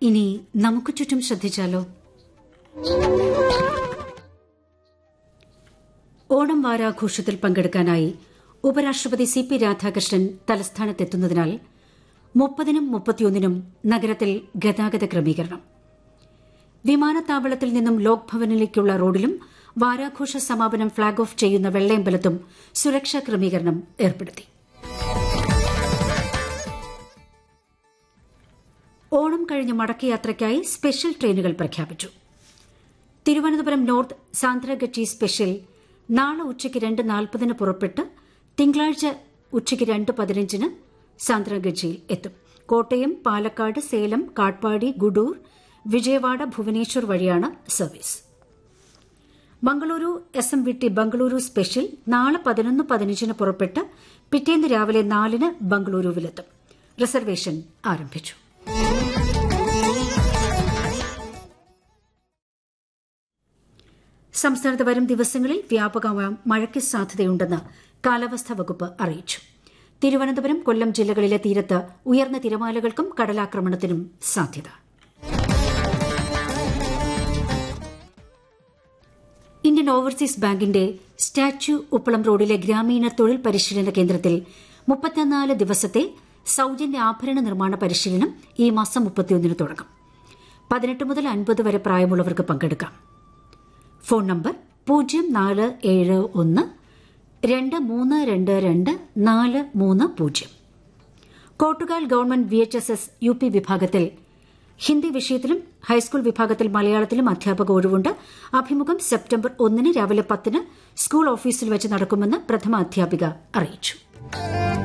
ഇനി നമുക്ക് ചുറ്റും ശ്രദ്ധിച്ചാലോ ഓണം വാരാഘോഷത്തിൽ പങ്കെടുക്കാനായി ഉപരാഷ്ട്രപതി സി പി രാധാകൃഷ്ണൻ തലസ്ഥാനത്തെത്തുന്നതിനാൽ മുപ്പതിനും മുപ്പത്തിയൊന്നിനും നഗരത്തിൽ ഗതാഗത ക്രമീകരണം വിമാനത്താവളത്തിൽ നിന്നും ലോക് ഭവനിലേക്കുള്ള റോഡിലും വാരാഘോഷ സമാപനം ഫ്ളാഗ് ഓഫ് ചെയ്യുന്ന വെള്ളയമ്പലത്തും സുരക്ഷാ ക്രമീകരണം ഏർപ്പെടുത്തി ഓണം കഴിഞ്ഞ് മടക്കയാത്രയ്ക്കായി സ്പെഷ്യൽ ട്രെയിനുകൾ പ്രഖ്യാപിച്ചു തിരുവനന്തപുരം നോർത്ത് സാന്ത്രഗച്ചി സ്പെഷ്യൽ നാളെ ഉച്ചയ്ക്ക് രണ്ട് നാൽപ്പതിന് പുറപ്പെട്ട് തിങ്കളാഴ്ച ഉച്ചയ്ക്ക് രണ്ട് പതിനഞ്ചിന് സാന്ത്രഗച്ചിയിൽ എത്തും കോട്ടയം പാലക്കാട് സേലം കാട്പാടി ഗുഡൂർ വിജയവാഡ ഭുവനേശ്വർ വഴിയാണ് service Mangaluru S M V T Bengaluru special നാളെ പതിനൊന്ന് പതിനഞ്ചിന് പുറപ്പെട്ട് പിറ്റേന്ന് രാവിലെ നാലിന് ബംഗളൂരുവിലെത്തും റിസർവേഷൻ ആരംഭിച്ചു സംസ്ഥാനത്ത് വരും ദിവസങ്ങളിൽ വ്യാപകമായ മഴയ്ക്ക് സാധ്യതയുണ്ടെന്ന് കാലാവസ്ഥാ വകുപ്പ് അറിയിച്ചു തിരുവനന്തപുരം കൊല്ലം ജില്ലകളിലെ തീരത്ത് ഉയർന്ന തിരമാലകൾക്കും കടലാക്രമണത്തിനും സാധ്യത ഇന്ത്യൻ ഓവർസീസ് ബാങ്കിന്റെ സ്റ്റാച്യു ഉപ്പളം റോഡിലെ ഗ്രാമീണ തൊഴിൽ പരിശീലന കേന്ദ്രത്തിൽ മുപ്പത്തിനാല് ദിവസത്തെ സൌജന്യ ആഭരണ നിർമ്മാണ പരിശീലനം ഈ മാസം മുപ്പത്തിയൊന്നിന് തുടങ്ങും പതിനെട്ട് മുതൽ അൻപത് വരെ പ്രായമുള്ളവർക്ക് പങ്കെടുക്കാം ഫോൺ നമ്പർ പൂജ്യം നാല് ഏഴ് ഒന്ന് രണ്ട് മൂന്ന് രണ്ട് രണ്ട് നാല് മൂന്ന് പൂജ്യം Kottukal government V H S S U P വിഭാഗത്തിൽ ഹിന്ദി വിഷയത്തിലും ഹൈസ്കൂൾ വിഭാഗത്തിൽ മലയാളത്തിലും അധ്യാപക ഒഴിവുണ്ട് അഭിമുഖം സെപ്റ്റംബർ ഒന്നിന് രാവിലെ പത്തിന് സ്കൂൾ ഓഫീസിൽ വെച്ച് നടക്കുമെന്ന് പ്രഥമ അധ്യാപിക അറിയിച്ചു